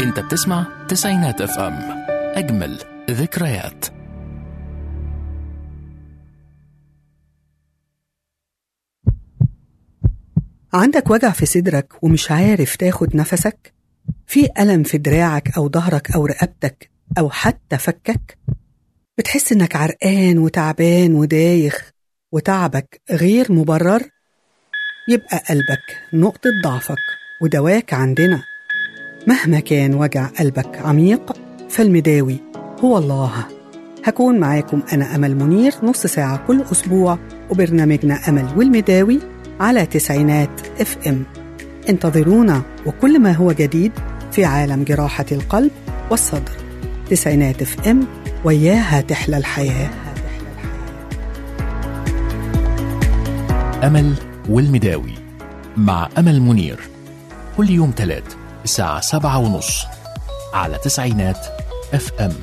انت بتسمع تسعينات اف ام اجمل ذكريات عندك وجع في صدرك ومش عارف تاخد نفسك؟ في ألم في دراعك أو ظهرك أو رقبتك أو حتى فكك؟ بتحس إنك عرقان وتعبان ودايخ وتعبك غير مبرر؟ يبقى قلبك نقطة ضعفك ودواك عندنا مهما كان وجع قلبك عميق فالمداوي هو الله هكون معاكم أنا أمل منير نص ساعة كل أسبوع وبرنامجنا أمل والمداوي على تسعينات اف ام انتظرونا وكل ما هو جديد في عالم جراحة القلب والصدر تسعينات اف ام وياها تحلى الحياة أمل والمداوي مع أمل منير كل يوم تلات الساعة سبعة ونص على تسعينات اف ام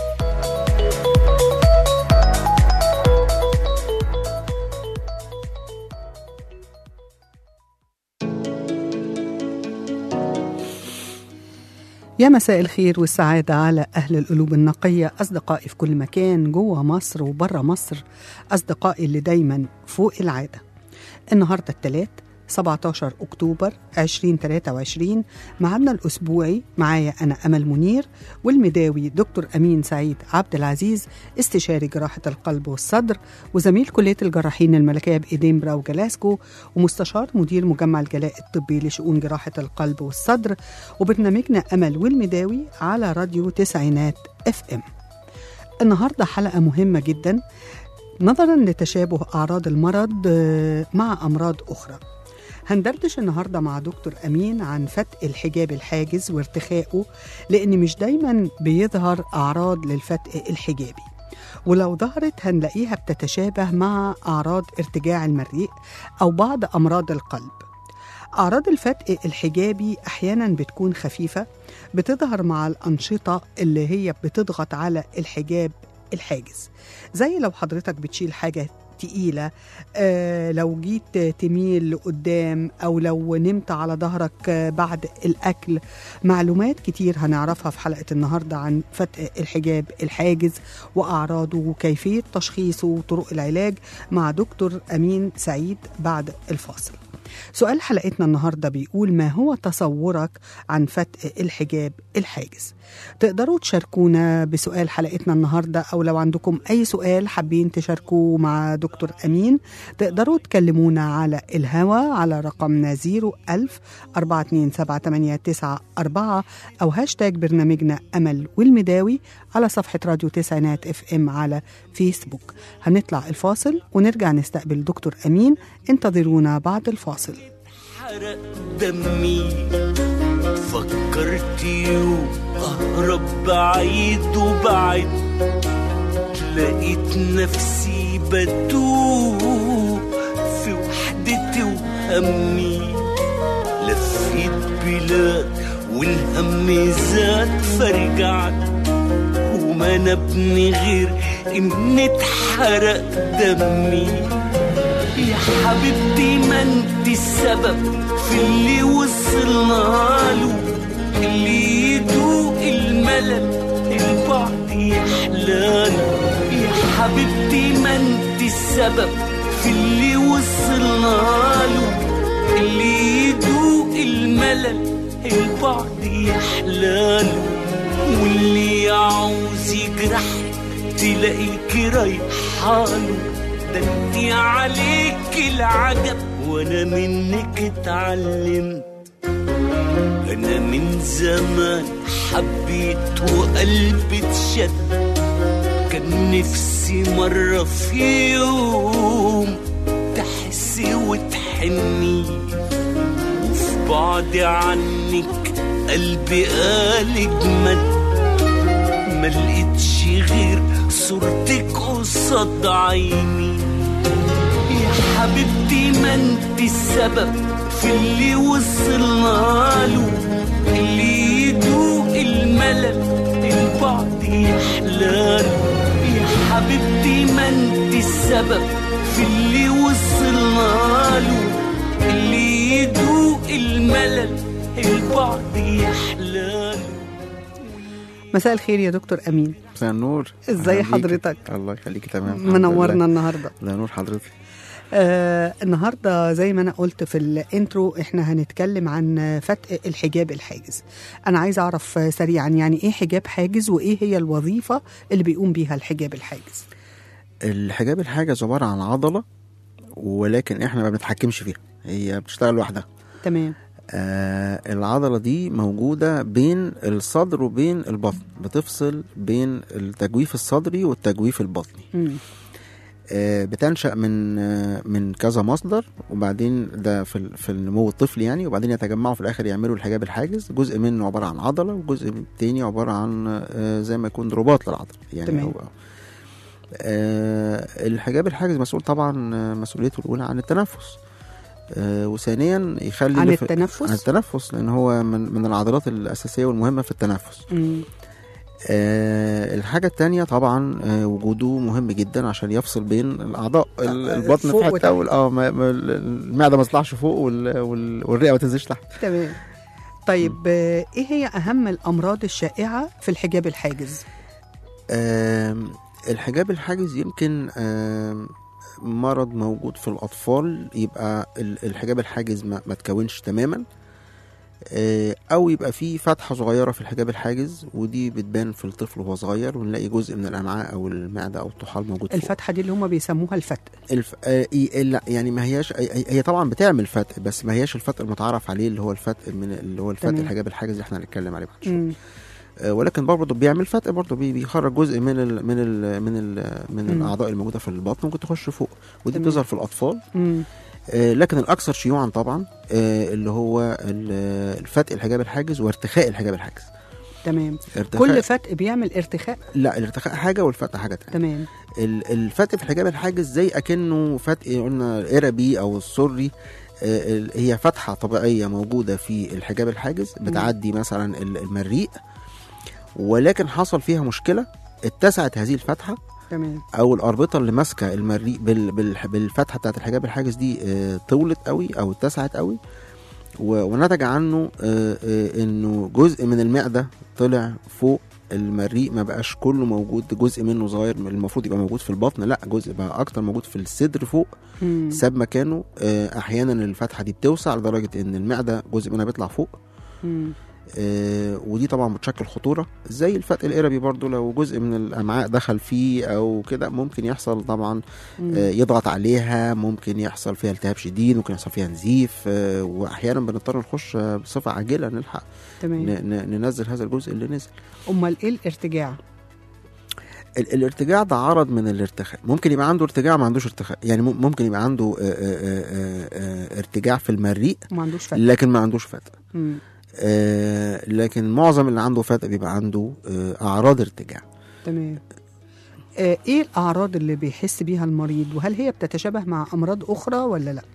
يا مساء الخير والسعادة على أهل القلوب النقية أصدقائي في كل مكان جوه مصر وبره مصر أصدقائي اللي دايما فوق العادة النهاردة الثلاث 17 أكتوبر 2023 معنا الأسبوعي معايا أنا أمل منير والمداوي دكتور أمين سعيد عبد العزيز استشاري جراحة القلب والصدر وزميل كلية الجراحين الملكية بإدنبرا وجلاسكو ومستشار مدير مجمع الجلاء الطبي لشؤون جراحة القلب والصدر وبرنامجنا أمل والمداوي على راديو تسعينات اف ام النهاردة حلقة مهمة جدا نظرا لتشابه أعراض المرض آه، مع أمراض أخرى هندردش النهاردة مع دكتور أمين عن فتق الحجاب الحاجز وارتخائه لأن مش دايما بيظهر أعراض للفتق الحجابي ولو ظهرت هنلاقيها بتتشابه مع أعراض ارتجاع المريء أو بعض أمراض القلب أعراض الفتق الحجابي أحيانا بتكون خفيفة بتظهر مع الأنشطة اللي هي بتضغط على الحجاب الحاجز زي لو حضرتك بتشيل حاجة تقيلة آه لو جيت تميل لقدام أو لو نمت على ظهرك آه، بعد الأكل معلومات كتير هنعرفها في حلقة النهاردة عن فتق الحجاب الحاجز وأعراضه وكيفية تشخيصه وطرق العلاج مع دكتور أمين سعيد بعد الفاصل سؤال حلقتنا النهاردة بيقول ما هو تصورك عن فتق الحجاب الحاجز تقدروا تشاركونا بسؤال حلقتنا النهاردة أو لو عندكم أي سؤال حابين تشاركوه مع دكتور أمين تقدروا تكلمونا على الهوا على رقمنا 01000 427 أو هاشتاج برنامجنا أمل والمداوي على صفحة راديو تسعينات اف ام على فيسبوك هنطلع الفاصل ونرجع نستقبل دكتور أمين انتظرونا بعد الفاصل حرق دمي فكرت يوم أهرب بعيد وبعد لقيت نفسي بتوه في وحدتي وهمي لفيت بلاد والهم زاد فرجعت وما نبني غير إن اتحرق دمي يا حبيبتي ما انت السبب في اللي وصلنا له اللي يدوق الملل البعد يحلاله يا حبيبتي ما انت السبب في اللي وصلنا له اللي يدوق الملل البعد يحلاله واللي يعوز يجرحك تلاقيك رايحاله ده انت عليك العجب وانا منك اتعلمت انا من زمان حبيت وقلبي اتشد كان نفسي مرة في يوم تحسي وتحني وفي بعد عنك قلبي قال اجمد ما لقيتش غير صورتك قصاد عيني يا حبيبتي ما انت السبب في اللي وصلنا له اللي يدوق الملل البعد يحلاله يا حبيبتي ما انت السبب في اللي وصلنا له اللي يدوق الملل البعد يحلاله مساء الخير يا دكتور امين مساء النور ازاي أهلا بيكي. حضرتك الله يخليكي تمام الحمد منورنا لله. النهارده الله ينور حضرتك آه النهارده زي ما انا قلت في الانترو احنا هنتكلم عن فتق الحجاب الحاجز انا عايزه اعرف آه، سريعا يعني ايه حجاب حاجز وايه هي الوظيفه اللي بيقوم بيها الحجاب الحاجز الحجاب الحاجز عباره عن عضله ولكن احنا ما بنتحكمش فيها هي بتشتغل لوحدها تمام آه العضله دي موجوده بين الصدر وبين البطن بتفصل بين التجويف الصدري والتجويف البطني مم. آه، بتنشأ من آه، من كذا مصدر وبعدين ده في ال- في النمو الطفلي يعني وبعدين يتجمعوا في الاخر يعملوا الحجاب الحاجز جزء منه عباره عن عضله وجزء تاني عباره عن آه، زي ما يكون رباط للعضله يعني تمام. هو آه، الحجاب الحاجز مسؤول طبعا آه، مسؤوليته الاولى عن التنفس آه، وثانيا يخلي عن اللي في- التنفس؟ عن التنفس لان هو من من العضلات الاساسيه والمهمه في التنفس مم. آه الحاجة التانية طبعا آه وجوده مهم جدا عشان يفصل بين الأعضاء ال- آه، البطن فوق في حتة وتحت. وال- اه ما- ما- المعدة ما تطلعش فوق وال- وال- والرئة ما تنزلش تحت تمام طيب آه، ايه هي اهم الامراض الشائعه في الحجاب الحاجز آم، الحجاب الحاجز يمكن آم، مرض موجود في الأطفال يبقى ال- الحجاب الحاجز ما, ما تكونش تماما آه، أو يبقى فيه فتحة صغيرة في الحجاب الحاجز ودي بتبان في الطفل وهو صغير ونلاقي جزء من الأمعاء أو المعدة أو الطحال موجود فوق الفتحه دي اللي هم بيسموها الفتق الف... آه إيه- لا يعني ما هياش هي هي طبعا بتعمل فتق بس ما هياش الفتق المتعارف عليه اللي هو الفتق من اللي هو الفتق تمام. الحجاب الحاجز اللي احنا هنتكلم عليه بعد شويه مم. آه ولكن برضه بيعمل فتق برضه بي- بيخرج جزء من ال من ال من ال من مم. الاعضاء الموجوده في البطن ممكن تخش فوق ودي تمام. بتظهر في الاطفال مم. آه لكن الاكثر شيوعا طبعا آه اللي هو ال- الفتق الحجاب الحاجز وارتخاء الحجاب الحاجز تمام ارتخاء كل فتق بيعمل ارتخاء لا الارتخاء حاجه والفتق حاجه تانية تمام ال- الفتق في الحجاب الحاجز زي اكنه فتق قلنا القربي او السري آه، ال- هي فتحه طبيعيه موجوده في الحجاب الحاجز بتعدي مثلا ال- المريء ولكن حصل فيها مشكله اتسعت هذه الفتحه تمام او الاربطه اللي ماسكه المريء بال- بال- بالفتحه بتاعت الحجاب الحاجز دي آه، طولت قوي او اتسعت قوي و- ونتج عنه آه، آه، انه جزء من المعده طلع فوق المريء ما بقاش كله موجود جزء منه صغير المفروض يبقى موجود في البطن لا جزء بقى اكتر موجود في الصدر فوق مم. ساب مكانه آه، احيانا الفتحه دي بتوسع لدرجه ان المعده جزء منها بيطلع فوق مم. آه، ودي طبعا بتشكل خطوره زي الفتق القربي برضو لو جزء من الامعاء دخل فيه او كده ممكن يحصل طبعا مم. آه، يضغط عليها ممكن يحصل فيها التهاب شديد ممكن يحصل فيها نزيف آه، واحيانا بنضطر نخش آه، بصفه عاجله نلحق تمام ن- ن- ننزل هذا الجزء اللي نزل امال ايه الارتجاع ال- الارتجاع ده عرض من الارتخاء ممكن يبقى عنده ارتجاع ما عندوش ارتخاء يعني مم- ممكن يبقى عنده آه، آه، آه، آه، ارتجاع في المريء ما عندوش فتق لكن ما عندوش فتق مم. آه، لكن معظم اللي عنده فتق بيبقى عنده آه، اعراض ارتجاع تمام آه، ايه الاعراض اللي بيحس بيها المريض وهل هي بتتشابه مع امراض اخرى ولا لا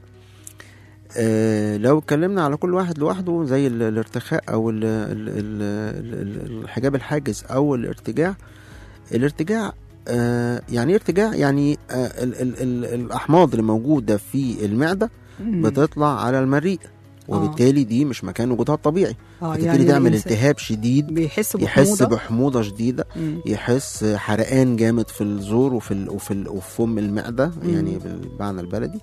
آه، لو اتكلمنا على كل واحد لوحده زي ال- الارتخاء او ال- ال- ال- ال- الحجاب الحاجز او الارتجاع الارتجاع آه، يعني ايه ارتجاع يعني آه، ال- ال- ال- الاحماض اللي موجوده في المعده مم. بتطلع على المريء وبالتالي دي مش مكان وجودها الطبيعي اه فتبتدي تعمل الإنسان التهاب شديد بيحس يحس بحموضه بحموضه شديده مم. يحس حرقان جامد في الزور وفي ال وفي, ال وفي فم المعده مم. يعني بالمعنى البلدي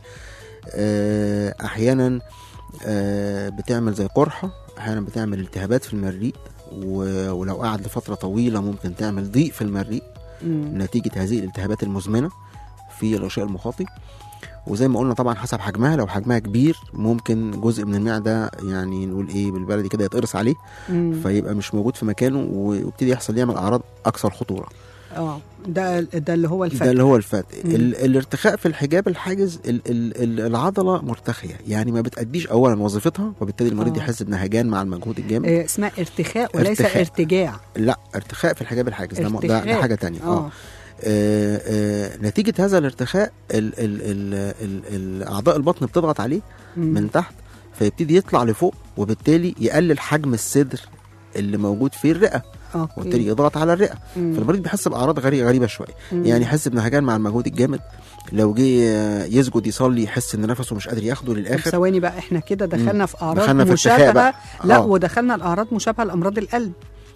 آه، احيانا آه، بتعمل زي قرحه احيانا بتعمل التهابات في المريء و- ولو قعد لفتره طويله ممكن تعمل ضيق في المريء مم. نتيجه هذه الالتهابات المزمنه في الغشاء المخاطي وزي ما قلنا طبعا حسب حجمها لو حجمها كبير ممكن جزء من المعده يعني نقول ايه بالبلدي كده يتقرص عليه مم. فيبقى مش موجود في مكانه ويبتدي يحصل يعمل اعراض اكثر خطوره اه ده ده اللي هو ده الفتق اللي هو الفتق مم. ال- الارتخاء في الحجاب الحاجز ال ال ال العضله مرتخيه يعني ما بتاديش اولا وظيفتها وبالتالي المريض آه. يحس بنهجان مع المجهود الجامد آه، اسمها ارتخاء وليس ارتخاء. ارتجاع لا ارتخاء في الحجاب الحاجز ده, م- ده, ده ارتخاء. حاجه تانية اه آه، آه، نتيجه هذا الارتخاء ال ال ال ال ال اعضاء البطن بتضغط عليه مم. من تحت فيبتدي يطلع لفوق وبالتالي يقلل حجم الصدر اللي موجود فيه الرئه اوكي وبالتالي يضغط على الرئه مم. فالمريض بيحس باعراض غريبه غريبه شويه مم. يعني يحس بنهجان مع المجهود الجامد لو جه يسجد يصلي يحس ان نفسه مش قادر ياخده طب للاخر ثواني بقى احنا كده دخلنا في اعراض دخلنا في ارتخاء مشابهه بقى. لا آه. ودخلنا الاعراض مشابهه لامراض القلب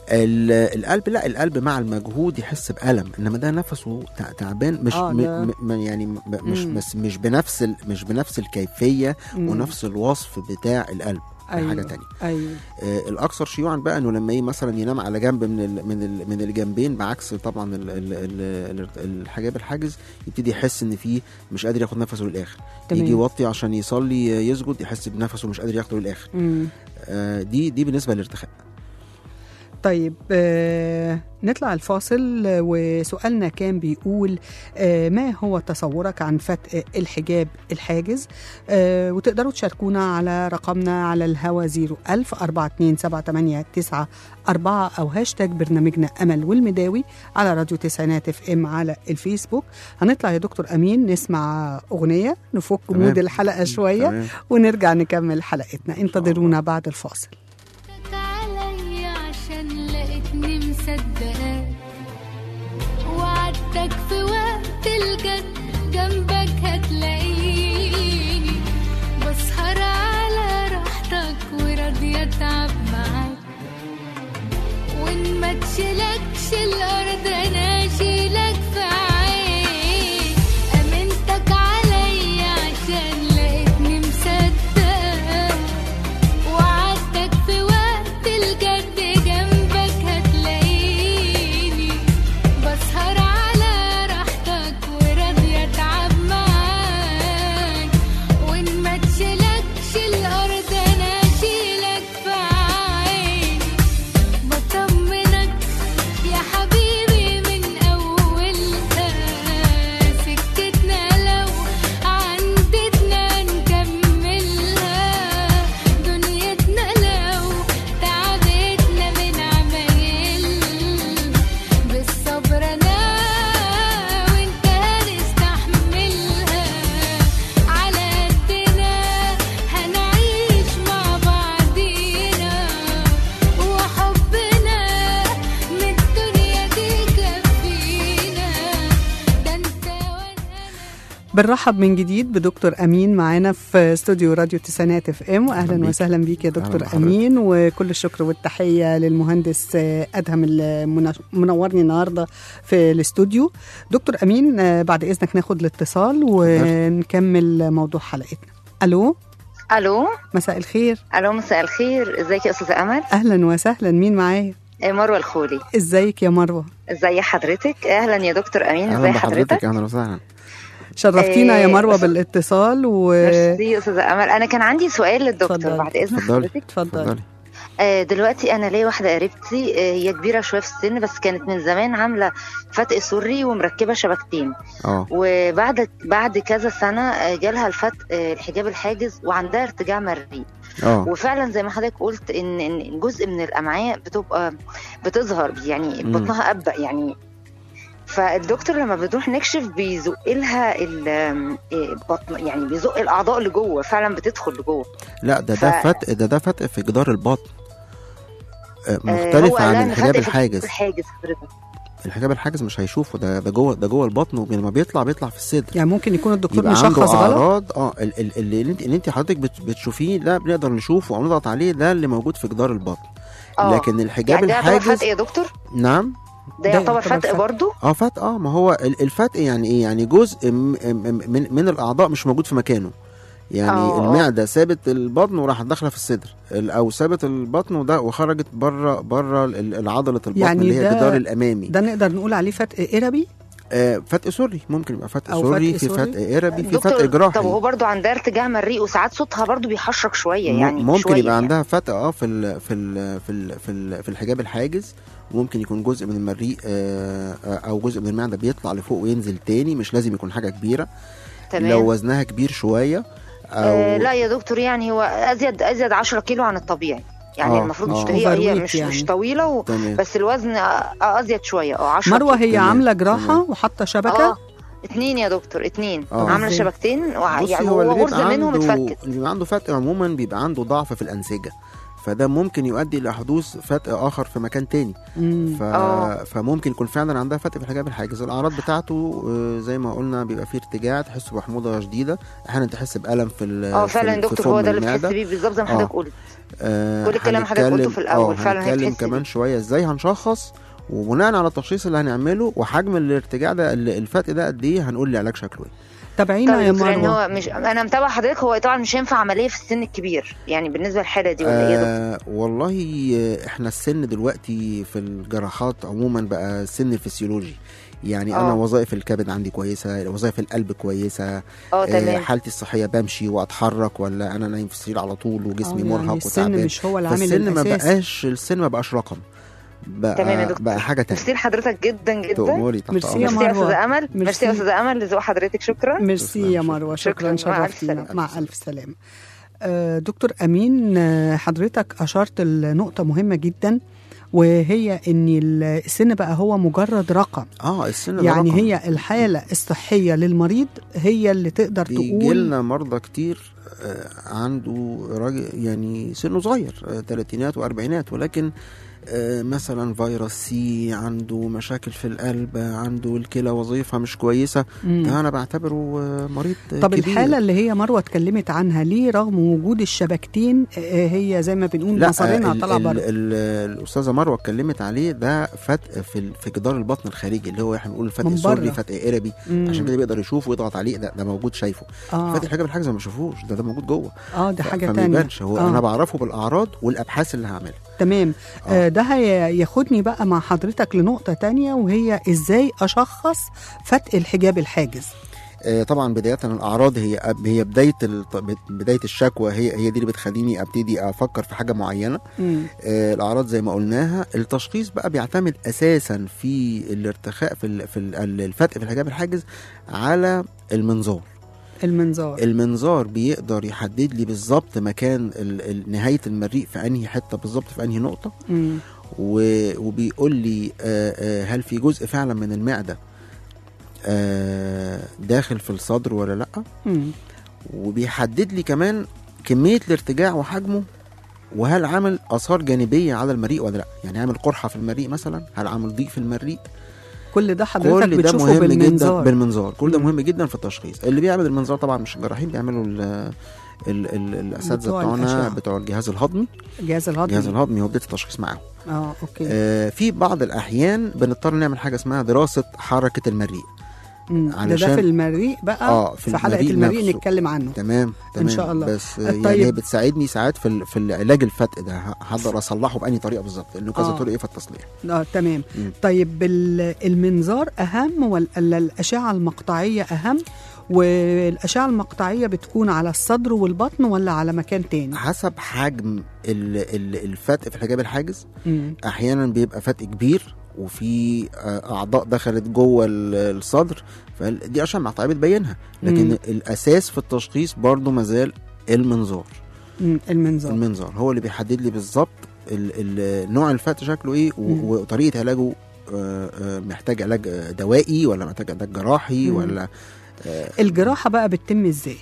ال- القلب لا القلب مع المجهود يحس بألم انما ده نفسه تع- تعبان مش آه، م ده- م م- يعني م- مش مم. بس مش بنفس ال مش بنفس الكيفيه مم. ونفس الوصف بتاع القلب ده أيوة. حاجه تانية ايوه آه الاكثر شيوعا بقى انه لما ايه مثلا ينام على جنب من ال من ال من الجنبين بعكس طبعا ال ال ال ال الحجاب الحاجز يبتدي يحس ان فيه مش قادر ياخد نفسه للاخر تمام. يجي يوطي عشان يصلي آه، يسجد يحس بنفسه مش قادر ياخده للاخر مم. آه دي دي بالنسبه للارتخاء طيب آه نطلع الفاصل آه، وسؤالنا كان بيقول آه ما هو تصورك عن فتق الحجاب الحاجز آه وتقدروا تشاركونا على رقمنا على الهوا 01000 42789 4 أو هاشتاج برنامجنا أمل والمداوي على راديو تسعينات اف ام على الفيسبوك هنطلع يا دكتور أمين نسمع أغنية نفك تمام. مود الحلقة شوية تمام. ونرجع نكمل حلقتنا انتظرونا بعد الفاصل ضحكك عليا عشان لقيتني مصدقاك وعدتك في وقت الجد جنبك هتلاقيني بسهر على راحتك وراضية اتعب معاك وان ما تشيلكش الارض انا اشيلك في عيني امنتك عليا عشان لقيتني مصدقاك وعدتك في وقت الجد جنبك هتلاقيني بسهر على راحتك وراضية اتعب معاك وان ما تشيلكش الارض انا اشيلك في عيني بطمنك يا حبيبي من اولها سكتنا لو عندتنا نكملها دنيتنا لو تعبتنا من عمايل بالصبر انا وانت هنستحملها على قدنا هنعيش مع بعضينا وحبنا من الدنيا دي كفينا ده انت وانا بنرحب من جديد بدكتور امين معانا في استوديو راديو تسعينات اف ام أهلاً واهلا بيك. وسهلا بيك يا أهلاً دكتور بحضرتك. امين وكل الشكر والتحيه للمهندس آه، ادهم اللي منا- منورني النهارده في الاستوديو دكتور امين آه، بعد اذنك ناخد الاتصال ونكمل موضوع حلقتنا الو الو مساء الخير الو مساء الخير ازيك يا استاذه امل اهلا وسهلا مين معايا آه، مروه الخولي ازيك يا مروه ازي حضرتك اهلا يا دكتور امين اهلا ازي بحضرتك حضرتك اهلا وسهلا شرفتينا يا آه، مروه بس- بالاتصال و ميرسي يا استاذه امل انا كان عندي سؤال للدكتور اتفضلي. بعد اذن اتفضلي حضرتك اتفضل آه، دلوقتي انا ليا واحده قريبتي آه، هي كبيره شويه في السن بس كانت من زمان عامله فتق سري ومركبه شبكتين اه وبعد بعد كذا سنه آه، جالها الفتق آه، الحجاب الحاجز وعندها ارتجاع مريء اه وفعلا زي ما حضرتك قلت ان ان جزء من الامعاء بتبقى بتظهر يعني مم. بطنها ابق يعني فالدكتور لما بتروح نكشف بيزق لها ال- إيه، بطن يعني بيزق الاعضاء لجوه فعلا بتدخل لجوه لا ده ده ف- فتق ده ده فتق في جدار البطن آه، آه، مختلف هو قال عن لها إن الحجاب فتق في الحاجز الحاجز حضرتك الحجاب الحاجز مش هيشوفه ده ده جوه ده جوه البطن ولما بيطلع بيطلع في الصدر يعني ممكن يكون الدكتور يبقى عنده مشخص غلط اعراض اه ال- ال- اللي اللي انت اللي انت حضرتك بت- بتشوفيه ده بنقدر نشوفه او نضغط عليه ده اللي موجود في جدار البطن اه لكن الحجاب يعني ده يعتبر الحاجز فتق يا دكتور نعم ده ده يعتبر يعتبر فتق فتق. برضو اه فتق اه ما هو ال- الفتق يعني ايه يعني جزء م- م- من من الاعضاء مش موجود في مكانه يعني آه، آه. المعده سابت البطن وراحت داخله في الصدر ال- او سابت البطن وده وخرجت بره بره ال- العضله البطن يعني اللي هي ده- الجدار الامامي ده نقدر نقول عليه فتق قربي آه فتق سري ممكن يبقى فتق أو سري فتق في سري. فتق قربي في دكتور، فتق جراحي طب هو برضو عندها ارتجاع مريء وساعات صوتها برضو بيحشرك شويه م- يعني ممكن شوية يبقى يعني. عندها فتق اه في ال في ال في ال في, ال في الحجاب الحاجز وممكن يكون جزء من المريء آه آه، او جزء من المعده بيطلع لفوق وينزل تاني مش لازم يكون حاجه كبيره تمام لو وزنها كبير شويه او آه لا يا دكتور يعني هو ازيد ازيد 10 كيلو عن الطبيعي يعني آه، المفروض آه. مش هي هي Overweight مش يعني. مش طويله و... تمام بس الوزن آه، آه، ازيد شويه اه 10 مروه كيلو. هي تمام، عامله جراحه تمام. وحاطه شبكه اه اتنين يا دكتور اتنين آه. عامله إزاي؟ شبكتين وع- بصي يعني هو هو اللي غرزه بيبقى منهم عنده اتفكت اللي بيبقى عنده فتق عموما بيبقى عنده ضعف في الانسجه فده ممكن يؤدي الى حدوث فتق اخر في مكان تاني مم. ف... آه. فممكن يكون فعلا عندها فتق في الحجاب الحاجز الاعراض بتاعته آه، زي ما قلنا بيبقى فيه ارتجاع تحس بحموضه شديده احيانا تحس بالم في ال- اه في فعلا ال- يا في دكتور فم هو ده اللي بتحس المعدة. بيه بالظبط زي ما آه. حضرتك قلت آه، كل الكلام حضرتك قلته في هنتكلم- الأول، آه، فعلا هي هنتكلم تحس كمان شويه ازاي هنشخص وبناء على التشخيص اللي هنعمله وحجم الارتجاع ده ال- الفتق ده قد ايه هنقول لي علاج شكله ايه تابعينا يا طيب يعني مروه هو مش انا متابعه حضرتك هو طبعا مش هينفع عمليه في السن الكبير يعني بالنسبه للحاله دي ولا ايه يا دكتور؟ آه والله آه، احنا السن دلوقتي في الجراحات عموما بقى السن الفسيولوجي يعني انا آه. وظائف الكبد عندي كويسه وظائف القلب كويسه اه آه تمام حالتي الصحيه بمشي واتحرك ولا انا نايم في السرير على طول وجسمي آه، مرهق يعني السن وتعبان مش هو العامل فالسن ما الاساسي بقاش السن ما بقاش رقم بقى تمام يا دكتور. بقى حاجه تانية ميرسي لحضرتك جدا جدا تأمري تحت ميرسي يا أمرك. ميرسي يا مروة. استاذه امل ميرسي. ميرسي يا استاذه امل لذوق حضرتك شكرا ميرسي يا مروه شكرا شكراً. مع ألف شرفتينا سلامة. مع الف سلامه آه، دكتور امين آه، حضرتك اشرت لنقطه مهمه جدا وهي ان السن بقى هو مجرد رقم اه السن ده يعني رقم. هي الحاله الصحيه للمريض هي اللي تقدر بيجي تقول لنا مرضى كتير آه، عنده راجل يعني سنه صغير آه، تلاتينات واربعينات ولكن آه، مثلا فيروس سي عنده مشاكل في القلب آه، عنده الكلى وظيفة مش كويسة مم. ده أنا بعتبره آه، مريض آه، طب كبير. الحالة اللي هي مروة اتكلمت عنها ليه رغم وجود الشبكتين آه، هي زي ما بنقول لا مصارينها ال- طالعة ال- بره ال- الأستاذة مروة اتكلمت عليه ده فتق في ال- في جدار البطن الخارجي اللي هو احنا بنقول فتق من سري بره. فتق قربي مم. عشان كده بيقدر يشوف ويضغط عليه ده, ده موجود شايفه اه فتق الحاجة بالحجز ما بشوفوش ده ده موجود جوه اه ده حاجة فما تانية يبانش هو آه. انا بعرفه بالاعراض والابحاث اللي هعملها تمام آه. آه ده هياخدني بقى مع حضرتك لنقطة تانية وهي ازاي اشخص فتق الحجاب الحاجز آه، طبعا بدايه الاعراض هي هي بدايه ال- بدايه الشكوى هي هي دي اللي بتخليني ابتدي افكر في حاجه معينه مم. آه، الاعراض زي ما قلناها التشخيص بقى بيعتمد اساسا في الارتخاء في ال- في ال- الفتق في الحجاب الحاجز على المنظار المنظار المنظار بيقدر يحدد لي بالظبط مكان ال- ال- نهايه المريء في انهي حته بالظبط في انهي نقطه مم. و- وبيقول لي آه، آه، هل في جزء فعلا من المعده آه، داخل في الصدر ولا لا مم. وبيحدد لي كمان كميه الارتجاع وحجمه وهل عامل اثار جانبيه على المريء ولا لا يعني عامل قرحه في المريء مثلا هل عامل ضيق في المريء كل ده حضرتك كل ده بتشوفه مهم جدا بالمنظار بالمنظار كل ده مم. مهم جدا في التشخيص اللي بيعمل المنظار طبعا مش الجراحين بيعملوا ال ال ال الاساتذه بتوع بتوعنا الأشعة. بتوع الجهاز الهضمي جهاز الهضم الجهاز الهضمي هو بدايه التشخيص معاهم اه اوكي آه في بعض الاحيان بنضطر نعمل حاجه اسمها دراسه حركه المريء مم. ده, ده علشان- في المريء بقى آه، في في حلقة المريء المريء نفسه. نتكلم عنه تمام تمام شاء الله. بس آه، طيب. يعني هي بتساعدني ساعات في ال- في العلاج الفتق ده ه- هقدر اصلحه باني طريقه بالظبط لانه كذا آه. طريقه ايه في التصليح اه تمام مم. طيب ال- المنظار اهم ولا الاشعه المقطعيه اهم والاشعه المقطعيه بتكون على الصدر والبطن ولا على مكان تاني حسب حجم ال- ال- الفتق في الحجاب الحاجز مم. احيانا بيبقى فتق كبير وفي آه، اعضاء دخلت جوه ال- الصدر فدي اشعه مقطعيه بتبينها لكن مم. الاساس في التشخيص برضو مازال المنظار مم. المنظار المنظار هو اللي بيحدد لي بالظبط ال- ال- نوع الفتق شكله ايه و- مم. وطريقه علاجه آه، آه، محتاج علاج آه، دوائي ولا محتاج علاج جراحي مم. ولا آه، الجراحه بقى بتتم ازاي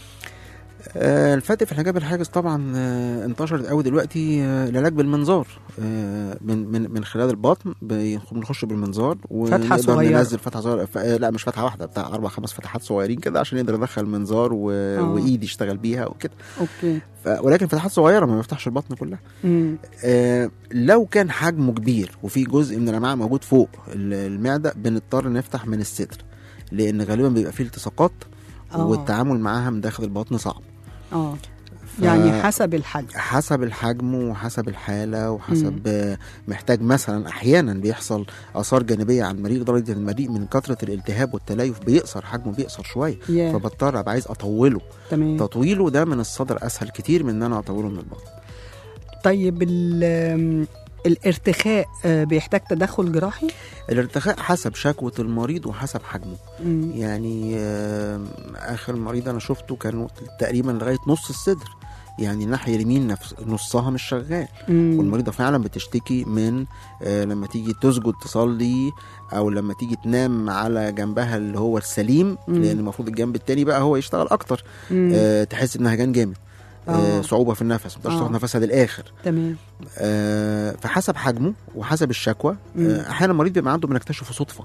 آه، الفتق في الحجاب الحاجز طبعا آه، انتشرت قوي دلوقتي آه، العلاج بالمنظار آه، من من من خلال البطن بيخ- بنخش بالمنظار ونقدر صغيرة. ننزل فتحه صغيره ف- آه، لا مش فتحه واحده بتاع اربع خمس فتحات صغيرين كده عشان يقدر يدخل منظار و... آه. وايد يشتغل بيها وكده اوكي ف... ولكن فتحات صغيره ما بيفتحش البطن كلها مم. آه، لو كان حجمه كبير وفي جزء من الامعاء موجود فوق ال- المعده بنضطر نفتح من الصدر لان غالبا بيبقى فيه التصاقات آه. والتعامل معاها من داخل البطن صعب اه ف- يعني حسب الحجم حسب الحجم وحسب الحاله وحسب آه، محتاج مثلا احيانا بيحصل اثار جانبيه على المريء لدرجه ان المريء من كثره الالتهاب والتليف بيقصر حجمه بيقصر شويه يا فبضطر ابقى عايز اطوله تمام تطويله ده من الصدر اسهل كتير من ان انا اطوله من البطن طيب ال- الارتخاء آه، بيحتاج تدخل جراحي الارتخاء حسب شكوى المريض وحسب حجمه مم. يعني آم، اخر مريض انا شفته كان تقريبا لغايه نص الصدر يعني الناحيه اليمين نفس نصها مش شغال مم. والمريضه فعلا بتشتكي من آه، لما تيجي تسجد تصلي او لما تيجي تنام على جنبها اللي هو السليم مم. لان المفروض الجنب التاني بقى هو يشتغل اكتر مم. آه، تحس انها جان جامد آه. آه. صعوبه في النفس ما تقدرش آه. تاخد نفسها للاخر تمام آه، فحسب حجمه وحسب الشكوى مم. آه، احيانا المريض بيبقى عنده بنكتشفه صدفه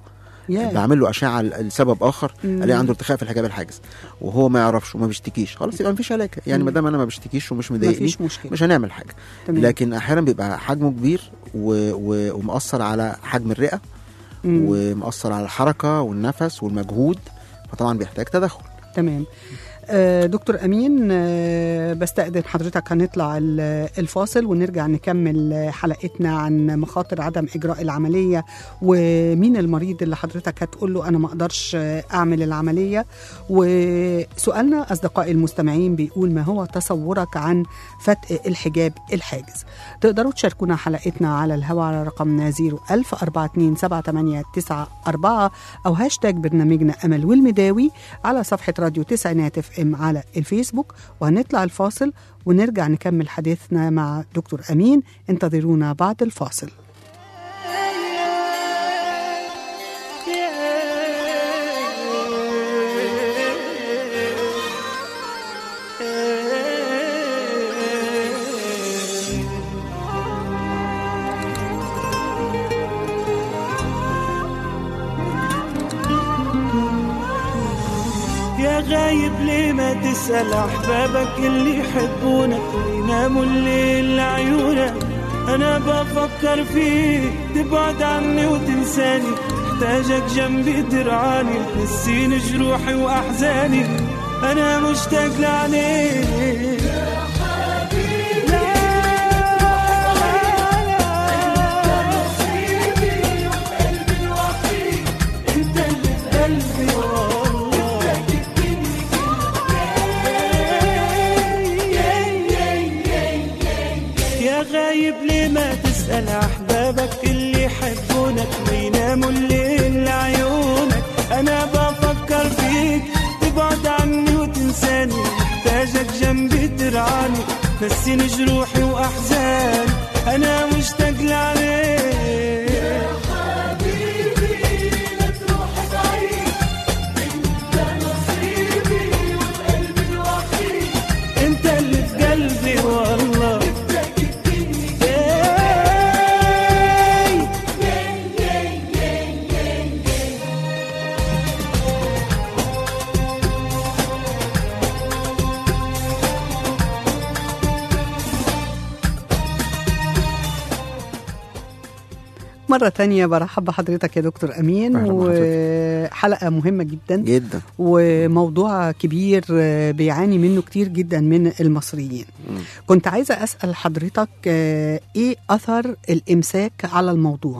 ياه. بعمل له اشعه ل- لسبب اخر مم. الاقي عنده ارتخاء في الحجاب الحاجز وهو ما يعرفش وما بيشتكيش خلاص يبقى مفيش علاج يعني مم. ما دام انا ما بشتكيش ومش مضايقني مفيش مشكله مش هنعمل حاجه تمام. لكن احيانا بيبقى حجمه كبير و... و... ومأثر على حجم الرئه مم. ومأثر على الحركه والنفس والمجهود فطبعا بيحتاج تدخل تمام آه، دكتور امين آه، بستأذن حضرتك هنطلع ال- الفاصل ونرجع نكمل آه، حلقتنا عن مخاطر عدم اجراء العمليه ومين المريض اللي حضرتك هتقول له انا ما اقدرش آه، اعمل العمليه وسؤالنا اصدقائي المستمعين بيقول ما هو تصورك عن فتق الحجاب الحاجز تقدروا تشاركونا حلقتنا على الهواء على رقمنا 01000 427 او هاشتاج برنامجنا امل والمداوي على صفحه راديو تسعينات اف ام على الفيسبوك وهنطلع الفاصل ونرجع نكمل حديثنا مع دكتور امين انتظرونا بعد الفاصل يا غايب ليه ما تسأل أحبابك اللي يحبونك ويناموا الليل لعيونك أنا بفكر فيك تبعد عني وتنساني محتاجك جنبي ترعاني تنسيني جروحي وأحزاني أنا مشتاق لعينيك انت اللي في قلبي والله يا غايب ليه ما تسأل أحبابك اللي يحبونك ويناموا الليل لعيونك أنا بفكر فيك تبعد عني وتنساني محتاجك جنبي ترعاني نسيني جروحي وأحزاني أنا مشتاق لعليك انت اللي في قلبي والله إيه. مرة تانية برحب بحضرتك يا دكتور أمين أهلا وحلقة مهمة جدا جدا وموضوع كبير آه، بيعاني منه كتير جدا من المصريين مم. كنت عايزة أسأل حضرتك آه، إيه أثر الإمساك على الموضوع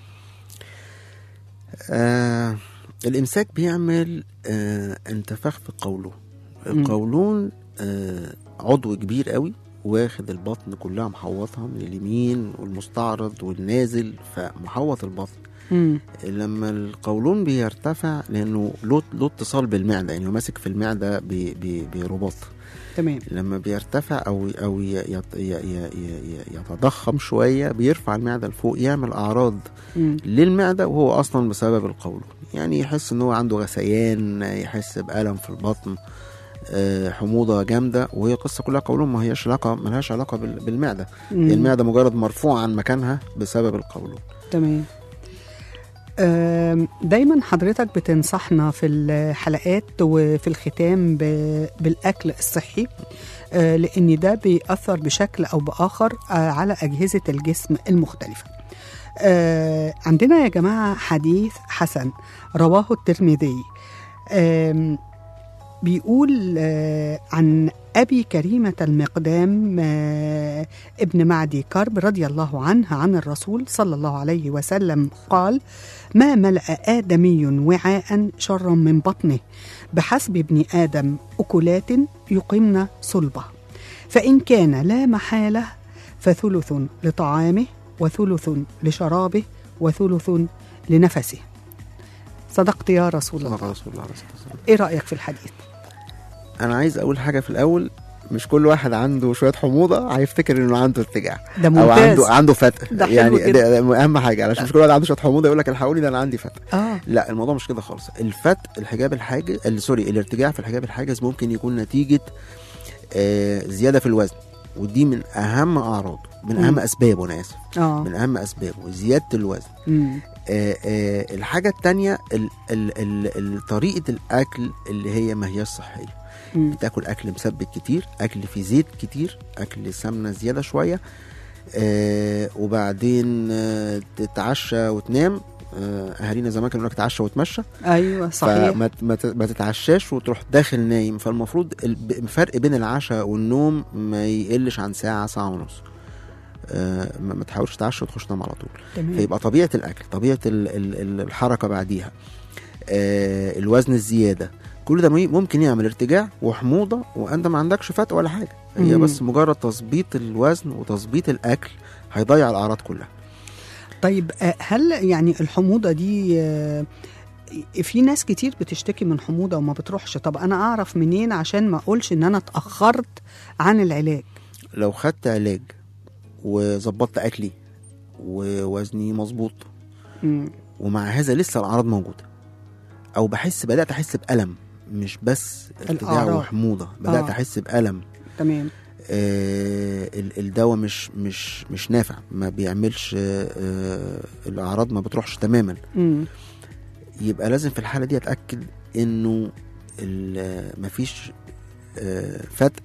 آه الامساك بيعمل آه انتفاخ في القولون مم. القولون آه عضو كبير قوي واخد البطن كلها محوطها من اليمين والمستعرض والنازل فمحوط البطن مم. لما القولون بيرتفع لانه له له اتصال بالمعده يعني هو ماسك في المعده ب- ب- برباط تمام لما بيرتفع او او ي- يت- ي- ي- ي- يتضخم شويه بيرفع المعده لفوق يعمل اعراض مم. للمعده وهو اصلا بسبب القولون يعني يحس ان هو عنده غثيان يحس بالم في البطن آه، حموضه جامده وهي قصه كلها قولون ما هيش علاقه ملهاش علاقه بال- بالمعده مم. هي المعده مجرد مرفوعه عن مكانها بسبب القولون تمام آم، دايما حضرتك بتنصحنا في الحلقات وفي الختام ب- بالأكل الصحي آه، لأن ده بيأثر بشكل أو بآخر آه، على أجهزة الجسم المختلفة آه، عندنا يا جماعة حديث حسن رواه الترمذي آم، بيقول آه، عن أبي كريمة المقدام آه، ابن معدي كرب رضي الله عنه عن الرسول صلى الله عليه وسلم قال ما ملأ آدمي وعاء شرا من بطنه بحسب ابن آدم أكلات يقمن صلبه فإن كان لا محالة فثلث لطعامه وثلث لشرابه وثلث لنفسه صدقت يا رسول الله صدق رسول الله عليه الصلاه والسلام ايه رأيك في الحديث انا عايز اقول حاجه في الاول مش كل واحد عنده شويه حموضه هيفتكر انه عنده ارتجاع ده او ممتاز عنده عنده فتق ده حلو يعني جدا. ده ده اهم حاجه علشان مش كل واحد عنده شويه حموضه يقول لك الحقوني ده انا عندي فتق اه لا الموضوع مش كده خالص الفتق الحجاب الحاجز ال- سوري الارتجاع في الحجاب الحاجز ممكن يكون نتيجه آه زياده في الوزن ودي من اهم اعراضه من اهم مم. اسبابه انا اسف اه من اهم اسبابه زياده الوزن مم. آه آه الحاجه التانية ال ال ال ال طريقه الاكل اللي هي ما هي صحيه مم. بتاكل اكل مسبك كتير اكل فيه زيت كتير اكل سمنه زياده شويه آه وبعدين آه تتعشى وتنام آه اهالينا زمان كانوا يقول لك تعشى وتمشى ايوه صحيح فما ت- ما ت- ما تتعشاش وتروح داخل نايم فالمفروض ال- الفرق بين العشاء والنوم ما يقلش عن ساعه ساعه ونص آه ما ما تحاولش تتعشى وتخش تنام على طول تمام فيبقى طبيعه الاكل طبيعه ال- ال- ال- الحركه بعديها آه الوزن الزياده كل ده مي- ممكن يعمل ارتجاع وحموضه وانت ما عندكش فتق ولا حاجه هي مم. بس مجرد تظبيط الوزن وتظبيط الاكل هيضيع الاعراض كلها طيب آه، هل يعني الحموضه دي آه، في ناس كتير بتشتكي من حموضه وما بتروحش طب انا اعرف منين عشان ما اقولش ان انا اتاخرت عن العلاج لو خدت علاج وظبطت اكلي ووزني مظبوط مم. ومع هذا لسه الاعراض موجوده او بحس بدات احس بالم مش بس ارتجاع الأعراض. وحموضه بدات آه. احس بالم تمام آه ال- الدواء مش مش مش نافع ما بيعملش آه آه الاعراض ما بتروحش تماما مم. يبقى لازم في الحاله دي اتاكد انه ال- مفيش آه فتق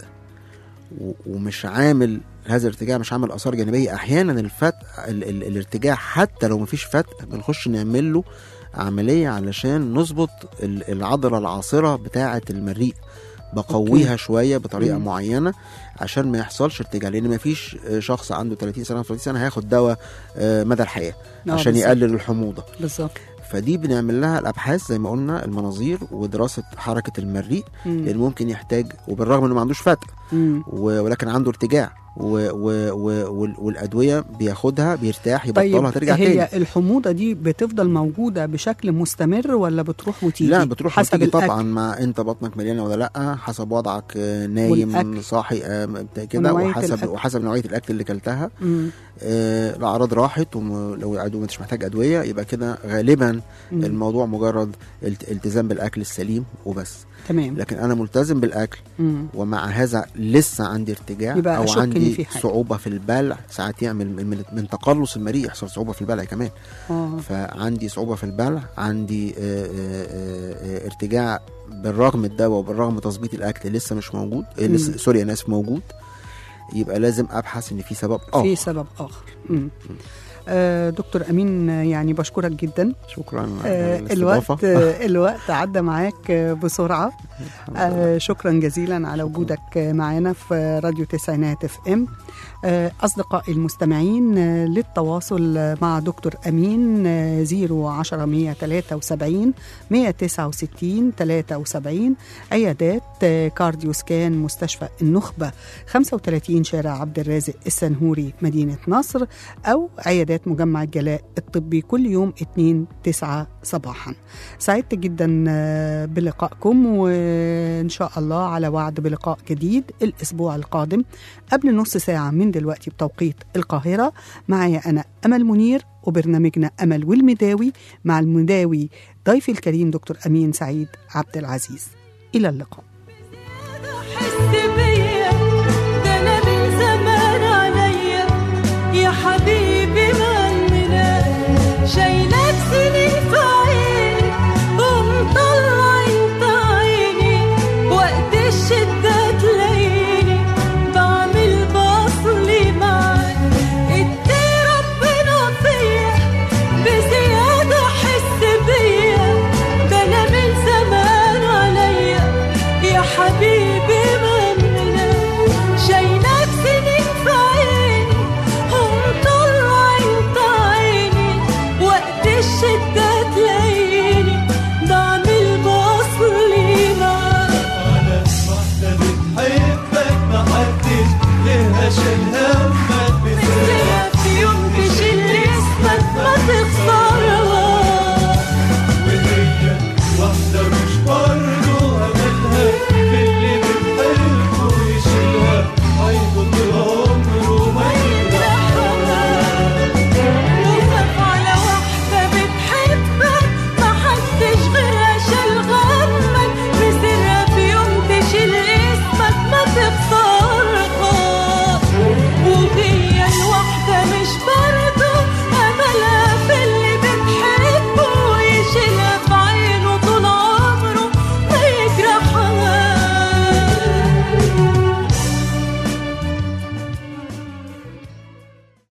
و- ومش عامل هذا الارتجاع مش عامل اثار جانبيه احيانا الفتق ال ال الارتجاع حتى لو مفيش فتق بنخش نعمل له عمليه علشان نظبط ال- العضله العاصره بتاعه المريء بقويها شويه بطريقه مم. معينه عشان ما يحصلش ارتجاع لان مفيش آه، شخص عنده 30 سنه 30 سنه هياخد دواء آه، مدى الحياه آه، عشان بالظبط. يقلل الحموضه بالظبط فدي بنعمل لها الابحاث زي ما قلنا المناظير ودراسه حركه المريء مم. لان ممكن يحتاج وبالرغم انه ما عندوش فتق مم. و- ولكن عنده ارتجاع و و و وال- والادويه بياخدها بيرتاح يبطلها طيب ترجع هي تاني الحموضه دي بتفضل موجوده بشكل مستمر ولا بتروح وتيجي لا بتروح حسب وتيجي الأكل. طبعا مع انت بطنك مليانه ولا لا حسب وضعك آه، نايم والأكل. صاحي آه، بتاع كده ونوعية وحسب الأكل. وحسب نوعيه الاكل اللي كلتها مم. آه، الاعراض راحت ولو عدو مش محتاج ادويه يبقى كده غالبا مم. الموضوع مجرد الت- التزام بالاكل السليم وبس تمام لكن انا ملتزم بالاكل مم. ومع هذا لسه عندي ارتجاع يبقى او أشك إن عندي في حاجة. صعوبه في البلع ساعات يعمل من, من, من تقلص المريء يحصل صعوبه في البلع كمان اه فعندي صعوبه في البلع عندي آه، آه، آه، ارتجاع بالرغم الدواء وبالرغم تظبيط الاكل لسه مش موجود آه، لسه مم. سوري انا اسف موجود يبقى لازم ابحث ان في سبب في اه سبب اخر مم. آه دكتور امين آه، يعني بشكرك جدا شكرا على آه الاستضافه الوقت آه الوقت عدى معاك آه بسرعه آه شكرا جزيلا على وجودك آه، معنا في راديو تسعينات اف ام آه اصدقائي المستمعين آه للتواصل آه، مع دكتور امين آه 010 173 169 73 عيادات آه، كارديو سكان مستشفى النخبه 35 شارع عبد الرازق السنهوري مدينه نصر او عيادات مجمع الجلاء الطبي كل يوم 2 9 صباحا سعدت جدا آه، بلقائكم وان شاء الله على وعد بلقاء جديد الاسبوع القادم قبل نص ساعه من دلوقتي بتوقيت القاهره معايا انا امل منير وبرنامجنا امل والمداوي مع المداوي ضيفي الكريم دكتور امين سعيد عبد العزيز الى اللقاء